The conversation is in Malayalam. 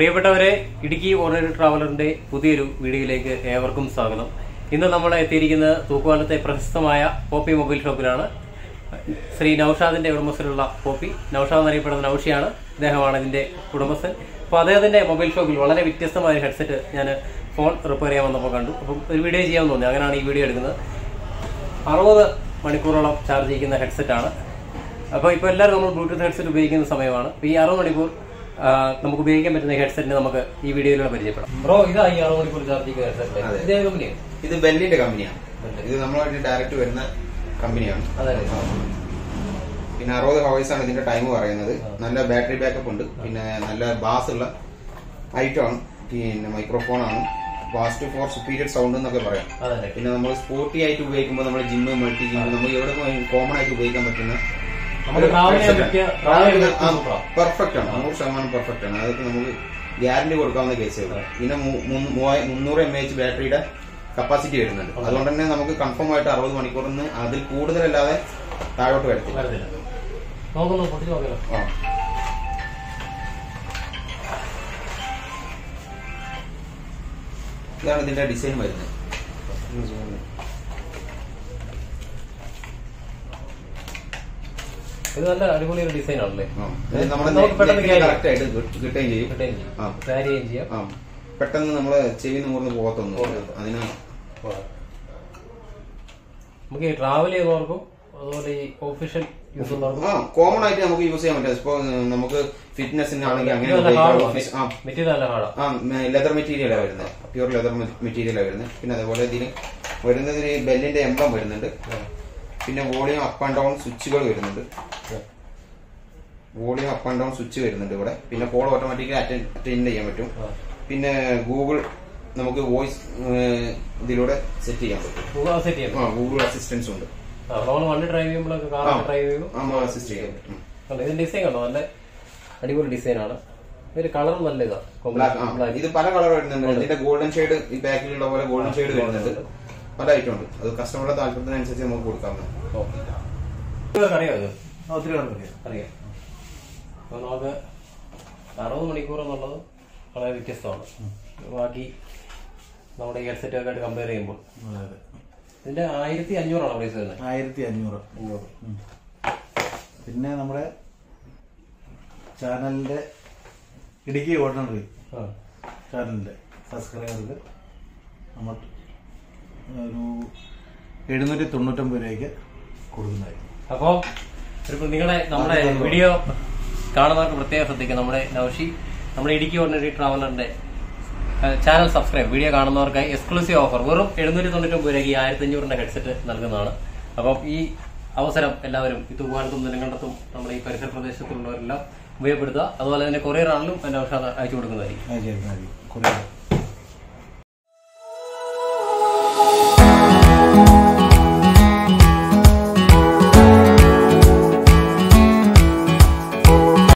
പ്രിയപ്പെട്ടവരെ ഇടുക്കി ഓർഡിനറി ട്രാവലറിന്റെ പുതിയൊരു വീഡിയോയിലേക്ക് ഏവർക്കും സ്വാഗതം ഇന്ന് നമ്മൾ എത്തിയിരിക്കുന്നത് തൂക്കുപാലത്തെ പ്രശസ്തമായ പോപ്പി മൊബൈൽ ഷോപ്പിലാണ് ശ്രീ നൌഷാദിന്റെ ഉടമസ്ഥനുള്ള പോപ്പി നൌഷാദ് എന്നറിയപ്പെടുന്ന നൌഷിയാണ് അദ്ദേഹമാണ് ഇതിന്റെ ഉടമസ്ഥൻ അപ്പോൾ അദ്ദേഹത്തിന്റെ മൊബൈൽ ഷോപ്പിൽ വളരെ വ്യത്യസ്തമായ ഹെഡ്സെറ്റ് ഞാൻ ഫോൺ റിപ്പയർ ചെയ്യാൻ വന്നപ്പോൾ കണ്ടു അപ്പം ഒരു വീഡിയോ ചെയ്യാൻ തോന്നി അങ്ങനെയാണ് ഈ വീഡിയോ എടുക്കുന്നത് അറുപത് മണിക്കൂറോളം ചാർജ് ചെയ്യുന്ന ഹെഡ്സെറ്റ് ആണ് അപ്പോൾ ഇപ്പോൾ എല്ലാവരും നമ്മൾ ബ്ലൂടൂത്ത് ഹെഡ്സെറ്റ് ഉപയോഗിക്കുന്ന സമയമാണ് അപ്പോൾ ഈ അറുപത് മണിക്കൂർ ആ, നമുക്ക് ഉപയോഗിക്കാൻ പറ്റുന്ന ഹെഡ്സെറ്റിനെ നമുക്ക് ഈ വീഡിയോയിലൂടെ പരിചയപ്പെടാം ബ്രോ ഇതാ ഈ അറുപത് മണിക്കൂർ ചാർജ് ചെയ്യുന്ന ഹെഡ്സെറ്റ് അതെ. ഇതേ കമ്പനിയാണ് ഇത് ബെല്ലിന്റെ കമ്പനിയാണ് ഇത് നമ്മളായിട്ട് ഡയറക്റ്റ് വരുന്ന കമ്പനിയാണ് അതെ പിന്നെ അറുപത് ഹവേഴ്സ് ആണ് ഇതിന്റെ ടൈം പറയുന്നത് നല്ല ബാറ്ററി ബാക്കപ്പ് ഉണ്ട് പിന്നെ നല്ല ബാസ് ഉള്ള ഐറ്റം ആണ് പിന്നെ മൈക്രോഫോൺ ആണ് ഫാസ്റ്റ് ഫോർ സുപ്പീരിയർ സൗണ്ട് എന്നൊക്കെ പറയാം അതെ പിന്നെ നമ്മൾ സ്പോർട്ടി ആയിട്ട് ഉപയോഗിക്കുമ്പോൾ നമ്മൾ ജിമ്മ് മൾട്ടി ജിമ്മ് നമുക്ക് എവിടെ കോമൺ ആയിട്ട് ഉപയോഗിക്കാൻ പറ്റുന്ന നമുക്ക് travel ചെയ്യാൻ പറ്റിയ- travel ചെയ്യാൻ പറ്റിയ super ആ. പെർഫെക്റ്റ് ആണ് നൂറ് ശതമാനം പെർഫെക്റ്റ് ആണ് അതൊക്കെ നമുക്ക് ഗ്യാരണ്ടി കൊടുക്കാവുന്ന കേസുകൾ പിന്നെ മു- മു- മൂവായി- മുന്നൂറ് എം എച്ച് ബാറ്ററിയുടെ കപ്പാസിറ്റി വരുന്നുണ്ട് അതുകൊണ്ട് തന്നെ നമുക്ക് കൺഫേം ആയിട്ട് അറുപത് മണിക്കൂറിന് അതിൽ കൂടുതലല്ലാതെ താഴോട്ട് വരത്തില്ല വരുന്നില്ല നോക്കുന്നു പൊട്ടിച്ച് നോക്കല്ലോ ആ. ഇതാണ് ഇതിന്റെ ഡിസൈൻ വരുന്നത് ഇത് നല്ല അടിപൊളി ഒരു ഡിസൈൻ ആണല്ലേ ആ. ഇത് നമ്മുടെ നമുക്ക് പെട്ടെന്ന് carry കറക്റ്റ് ആയിട്ട് കിട്ടുകയും ചെയ്യും കിട്ടുകയും ചെയ്യും ആ. ക്യാരി ചെയ്യുകയും ചെയ്യാം ആ പെട്ടെന്ന് നമ്മള് ചെവി നൂർന്ന് പോകത്തൊന്നും അതിന് നമുക്ക് ഈ ട്രാവൽ ചെയ്യുന്നവർക്കും അതുപോലെ ഈ ഒഫീഷ്യൽ യൂസ് ചെയ്യുന്നവർക്കും ആ കോമൺ ആയിട്ട് നമുക്ക് യൂസ് ചെയ്യാൻ പറ്റും ഇപ്പൊ നമുക്ക് ഫിറ്റ്നസിനാണെങ്കിൽ അങ്ങനെ ഇത് നല്ല ഉപയോഗിക്കാം. ഹാർഡാണ് ഓഫീസ്- ആ മെറ്റീരിയൽ നല്ല ഹാർഡാണ് ആ ലെതർ മെറ്റീരിയലാണ് വരുന്നത് പ്യൂർ ലെതർ മെറ്റീരിയലാണ് വരുന്നത് പിന്നെ അതേപോലെ ഇതിന് വരുന്നതിന് ബെല്ലിന്റെ എംബ്ലം വരുന്നുണ്ട് പിന്നെ വോളിയം അപ്പ് ആൻഡ് ഡൗൺ സ്വിച്ചുകൾ വരുന്നുണ്ട് volume up and down switch വരുന്നുണ്ട് ഇവിടെ പിന്നെ കോൾ ഓട്ടോമാറ്റിക്കലി അറ്റൻഡ് ചെയ്യാൻ പറ്റും പിന്നെ ഗൂഗിൾ നമുക്ക് വോയിസ് ഇതിലൂടെ സെറ്റ് ചെയ്യാൻ പറ്റും സെറ്റ് ചെയ്യാം ആ ഗൂഗിൾ അസിസ്റ്റൻസ് ഉണ്ട് നമ്മൾ വണ്ടി ഡ്രൈവ് ചെയ്യുമ്പോഴൊക്കെ കാർ ആ. ഡ്രൈവ് ചെയ്യുമ്പോൾ നമ്മൾ അസിസ്റ്റ് ചെയ്യാൻ പറ്റും കണ്ടോ, ഇതിന്റെ ഡിസൈൻ കണ്ടോ നല്ല അടിപൊളി ഡിസൈൻ ആണ് ഒരു കളർ നല്ല ഇതാ ബ്ലാക്ക് ആ Black. ഇത് പല കളർ വരുന്നുണ്ട് ഇതിന്റെ ഗോൾഡൻ ഷെയ്ഡ് ഈ ബാക്കിലുള്ള പോലെ ഗോൾഡൻ ഷെയ്ഡ് വരുന്നുണ്ട് പല ഐറ്റം ഉണ്ട് അത് കസ്റ്റമറുടെ താല്പര്യത്തിനനുസരിച്ച് നമുക്ക് കൊടുക്കാവുന്നത് ഓക്കേ. ഇവർക്ക് അറിയാമോ ഇത് ഒത്തിരി പേർക്കറിയാം അറിയാം അപ്പൊ നമുക്ക് അറുപത് മണിക്കൂർ എന്നുള്ളത് വളരെ വ്യത്യസ്തമാണ് ബാക്കി നമ്മുടെ ഈ ഹെഡ്സെറ്റ് ഒക്കെ ആയിട്ട് കമ്പയർ ചെയ്യുമ്പോൾ അതെ അതെ ഇതിന്റെ ആയിരത്തി അഞ്ഞൂറാണ് പ്രൈസ് വരുന്നത് ആയിരത്തി അഞ്ഞൂറ് അഞ്ഞൂറ് പിന്നെ നമ്മുടെ ചാനലിന്റെ ഇടുക്കി ഓർഡിനറി ആ. ചാനലിന്റെ സബ്സ്ക്രൈബർക്ക് നമ്മൾ ഒരു എഴുന്നൂറ്റി തൊണ്ണൂറ്റൊമ്പത് രൂപയ്ക്ക് കൊടുക്കുന്നതായിരിക്കും അപ്പോ ഒരു നിങ്ങളുടെ നമ്മുടെ വീഡിയോ കാണുന്നവർക്ക് പ്രത്യേകം ശ്രദ്ധിക്കുക നമ്മുടെ നൗഷി നമ്മുടെ ഇടുക്കി ഓർഡിനറി ട്രാവലറിന്റെ ചാനൽ സബ്സ്ക്രൈബ് വീഡിയോ കാണുന്നവർക്കായി എക്സ്ക്ലൂസീവ് ഓഫർ വെറും എഴുന്നൂറ്റി തൊണ്ണൂറ്റൊമ്പത് രൂപയ്ക്ക് ഈ ആയിരത്തി അഞ്ഞൂറിന്റെ ഹെഡ്സെറ്റ് നൽകുന്നതാണ് അപ്പം ഈ അവസരം എല്ലാവരും ഈ തൂക്കുപാലത്തും നെടുങ്കണ്ടത്തും നമ്മുടെ ഈ പരിസര പ്രദേശത്തുള്ളവരെല്ലാം ഉപയോഗപ്പെടുത്തുക അതുപോലെ തന്നെ കൊറിയർ ആണെങ്കിലും നൗഷാദ് അയച്ചു കൊടുക്കുന്നതായിരിക്കും അത് ചെയ്യുന്നതായിരിക്കും കുറേ